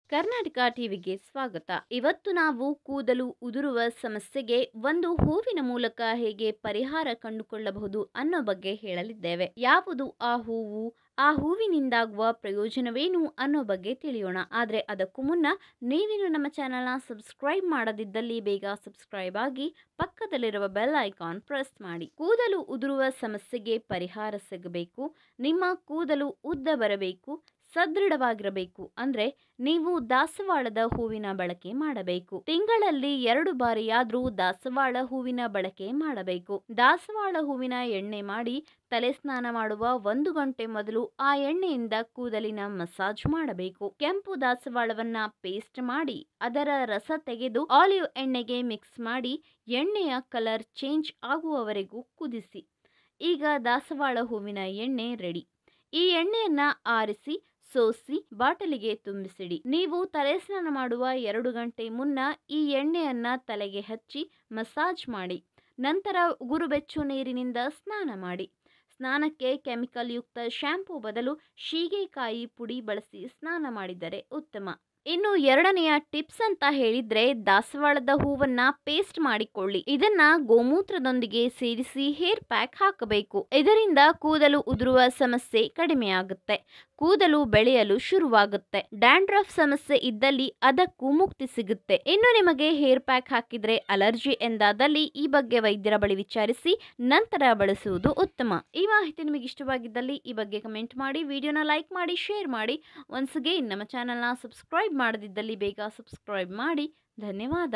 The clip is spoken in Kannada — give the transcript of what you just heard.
ಕರ್ನಾಟಕ ಟಿವಿಗೆ ಸ್ವಾಗತ ಇವತ್ತು ನಾವು ಕೂದಲು ಉದುರುವ ಸಮಸ್ಯೆಗೆ ಒಂದು ಹೂವಿನ ಮೂಲಕ ಹೇಗೆ ಪರಿಹಾರ ಕಂಡುಕೊಳ್ಳಬಹುದು ಅನ್ನೋ ಬಗ್ಗೆ ಹೇಳಲಿದ್ದೇವೆ ಯಾವುದು ಆ ಹೂವು ಆ ಹೂವಿನಿಂದಾಗುವ ಪ್ರಯೋಜನವೇನು ಅನ್ನೋ ಬಗ್ಗೆ ತಿಳಿಯೋಣ ಆದರೆ ಅದಕ್ಕೂ ಮುನ್ನ ನೀವಿನ್ನು ನಮ್ಮ ಚಾನಲ್ನ ಸಬ್ಸ್ಕ್ರೈಬ್ ಮಾಡದಿದ್ದಲ್ಲಿ ಬೇಗ ಸಬ್ಸ್ಕ್ರೈಬ್ ಆಗಿ ಪಕ್ಕದಲ್ಲಿರುವ ಬೆಲ್ ಐಕಾನ್ ಪ್ರೆಸ್ ಮಾಡಿ ಕೂದಲು ಉದುರುವ ಸಮಸ್ಯೆಗೆ ಪರಿಹಾರ ಸಿಗಬೇಕು ನಿಮ್ಮ ಕೂದಲು ಉದ್ದ ಬರಬೇಕು ಸದೃಢವಾಗಿರಬೇಕು ಅಂದ್ರೆ ನೀವು ದಾಸವಾಳದ ಹೂವಿನ ಬಳಕೆ ಮಾಡಬೇಕು ತಿಂಗಳಲ್ಲಿ ಎರಡು ಬಾರಿಯಾದ್ರೂ ದಾಸವಾಳ ಹೂವಿನ ಬಳಕೆ ಮಾಡಬೇಕು ದಾಸವಾಳ ಹೂವಿನ ಎಣ್ಣೆ ಮಾಡಿ ತಲೆ ಸ್ನಾನ ಮಾಡುವ ಒಂದು ಗಂಟೆ ಮೊದಲು ಆ ಎಣ್ಣೆಯಿಂದ ಕೂದಲಿನ ಮಸಾಜ್ ಮಾಡಬೇಕು ಕೆಂಪು ದಾಸವಾಳವನ್ನ ಪೇಸ್ಟ್ ಮಾಡಿ ಅದರ ರಸ ತೆಗೆದು ಆಲಿವ್ ಎಣ್ಣೆಗೆ ಮಿಕ್ಸ್ ಮಾಡಿ ಎಣ್ಣೆಯ ಕಲರ್ ಚೇಂಜ್ ಆಗುವವರೆಗೂ ಕುದಿಸಿ ಈಗ ದಾಸವಾಳ ಹೂವಿನ ಎಣ್ಣೆ ರೆಡಿ ಈ ಎಣ್ಣೆಯನ್ನ ಆರಿಸಿ ಸೋಸಿ ಬಾಟಲಿಗೆ ತುಂಬಿಸಿಡಿ ನೀವು ತಲೆ ಸ್ನಾನ ಮಾಡುವ ಎರಡು ಗಂಟೆ ಮುನ್ನ ಈ ಎಣ್ಣೆಯನ್ನ ತಲೆಗೆ ಹಚ್ಚಿ ಮಸಾಜ್ ಮಾಡಿ ನಂತರ ಉಗುರುಬೆಚ್ಚು ನೀರಿನಿಂದ ಸ್ನಾನ ಮಾಡಿ ಸ್ನಾನಕ್ಕೆ ಕೆಮಿಕಲ್ ಯುಕ್ತ ಶ್ಯಾಂಪೂ ಬದಲು ಶೀಗೆಕಾಯಿ ಪುಡಿ ಬಳಸಿ ಸ್ನಾನ ಮಾಡಿದರೆ ಉತ್ತಮ ಇನ್ನು ಎರಡನೆಯ ಟಿಪ್ಸ್ ಅಂತ ಹೇಳಿದ್ರೆ ದಾಸವಾಳದ ಹೂವನ್ನ ಪೇಸ್ಟ್ ಮಾಡಿಕೊಳ್ಳಿ ಇದನ್ನ ಗೋಮೂತ್ರದೊಂದಿಗೆ ಸೇರಿಸಿ ಹೇರ್ ಪ್ಯಾಕ್ ಹಾಕಬೇಕು ಇದರಿಂದ ಕೂದಲು ಉದುರುವ ಸಮಸ್ಯೆ ಕಡಿಮೆಯಾಗುತ್ತೆ ಕೂದಲು ಬೆಳೆಯಲು ಶುರುವಾಗುತ್ತೆ ಡ್ಯಾಂಡ್ರಫ್ ಸಮಸ್ಯೆ ಇದ್ದಲ್ಲಿ ಅದಕ್ಕೂ ಮುಕ್ತಿ ಸಿಗುತ್ತೆ ಇನ್ನು ನಿಮಗೆ ಹೇರ್ ಪ್ಯಾಕ್ ಹಾಕಿದ್ರೆ ಅಲರ್ಜಿ ಎಂದಾದಲ್ಲಿ ಈ ಬಗ್ಗೆ ವೈದ್ಯರ ಬಳಿ ವಿಚಾರಿಸಿ ನಂತರ ಬಳಸುವುದು ಉತ್ತಮ ಈ ಮಾಹಿತಿ ನಿಮಗೆ ಇಷ್ಟವಾಗಿದ್ದಲ್ಲಿ ಈ ಬಗ್ಗೆ ಕಮೆಂಟ್ ಮಾಡಿ ವಿಡಿಯೋನ ಲೈಕ್ ಮಾಡಿ ಶೇರ್ ಮಾಡಿ ಒನ್ಸ್ ಅಗೇನ್ ನಮ್ಮ ಚಾನಲ್ನ ಸಬ್ಸ್ಕ್ರೈಬ್ ಮಾಡದಿದ್ದಲ್ಲಿ ಬೇಗ ಸಬ್ಸ್ಕ್ರೈಬ್ ಮಾಡಿ ಧನ್ಯವಾದ